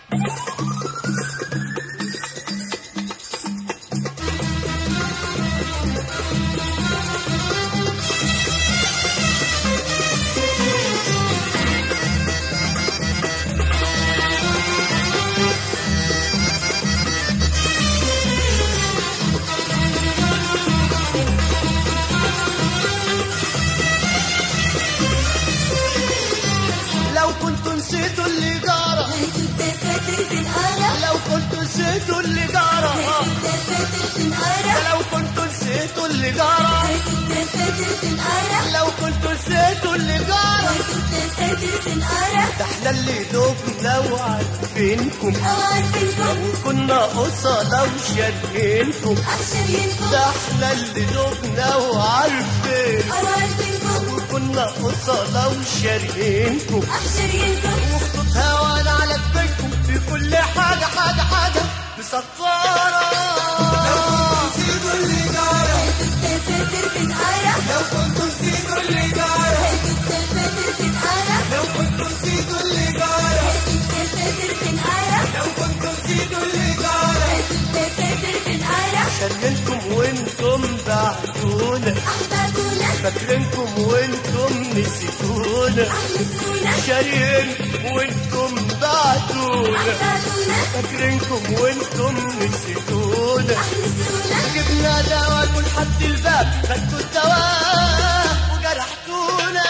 لو كنت نسيتوا اللي جرى كنت فاكر تنقرا لو كنت نسيتوا اللي جرى كنت فاكر تنقرا لو كنت نسيتوا اللي جرى كنت فاكر تنقرا لو كنت نسيتوا اللي جرى كنت فاكر تنقرا ده احنا اللي دوبنا وعارفينكم أو عارفينكم وكنا قصة لو شاركينكم عشرينكم ده احنا اللي دوبنا وعارفين أو عارفينكم وكنا قصة لو شاركينكم عشرينكم وخطوط هوانا على كبيركم في كل حاجة حاجة حاجة مسطرة نسيتوا اللي جرى كنت فاكر تنقرا لو كنتوا نسيتوا اللي جرى كنت فاكر تنقرا لو كنتوا نسيتوا اللي جرى كنت فاكر تنقرا لو كنتوا نسيتوا اللي جرى كنت فاكر تنقرا شلنكم وانتم بعدونا أحبابونا فاكرينكم وانتم نسيتونا أحلسونا شارين وانتم بعدونا أحبابونا فاكرينكم وانتم نسيتونا أحلسونا جبنا دواء كل حد الباب خدتوا الدواء وجرحتونا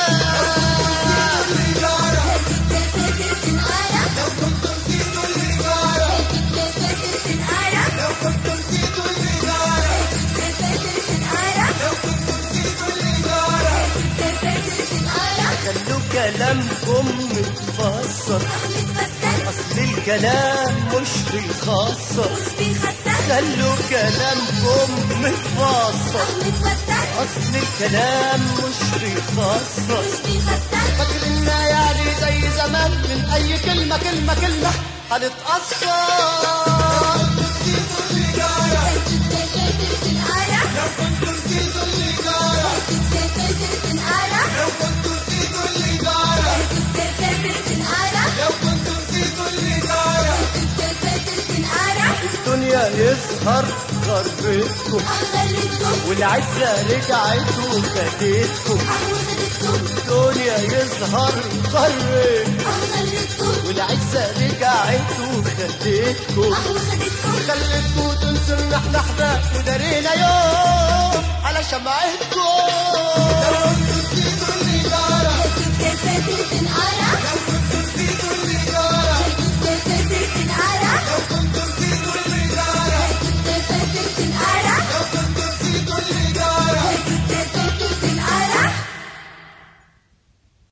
اللي جرى كنت فاكر تنقرا لو كنتوا نسيتوا اللي جرى كنت فاكر تنقرا لو كنتوا نسيتوا اللي جرى كنت فاكر تنقرا لو كنتوا نسيتوا اللي جرى كنت فاكر تنقرا خلوا كلامكم متفسر متفسر اصل الكلام مش بيخسر مش بيخسر خلوا كلامكم متفسر متوتر اصل الكلام مش بيخسر مش بيخسر فاكرنا يعني زي زمان من اي كلمه كلمه كلمه هنتاثر نسيتوا اللي جرى كنت فاكر تنقرا لو كنتوا نسيتوا اللي جرى كنت فاكر تنقرا لو كنتوا نسيتوا اللي جرى كنت فاكر تنقرا لو كنتوا نسيتوا اللي جرى كنت فاكر تنقرا الدنيا يظهر غربتكم أغلبكم والعزة رجعت وخدتكم أغلبكم الدنيا يظهر غربتكم أغلبكم والعزة رجعت وخدتكم أغلبكم خلتكم تنسوا ان احنا احباب ودارينا يوم على شمعتكم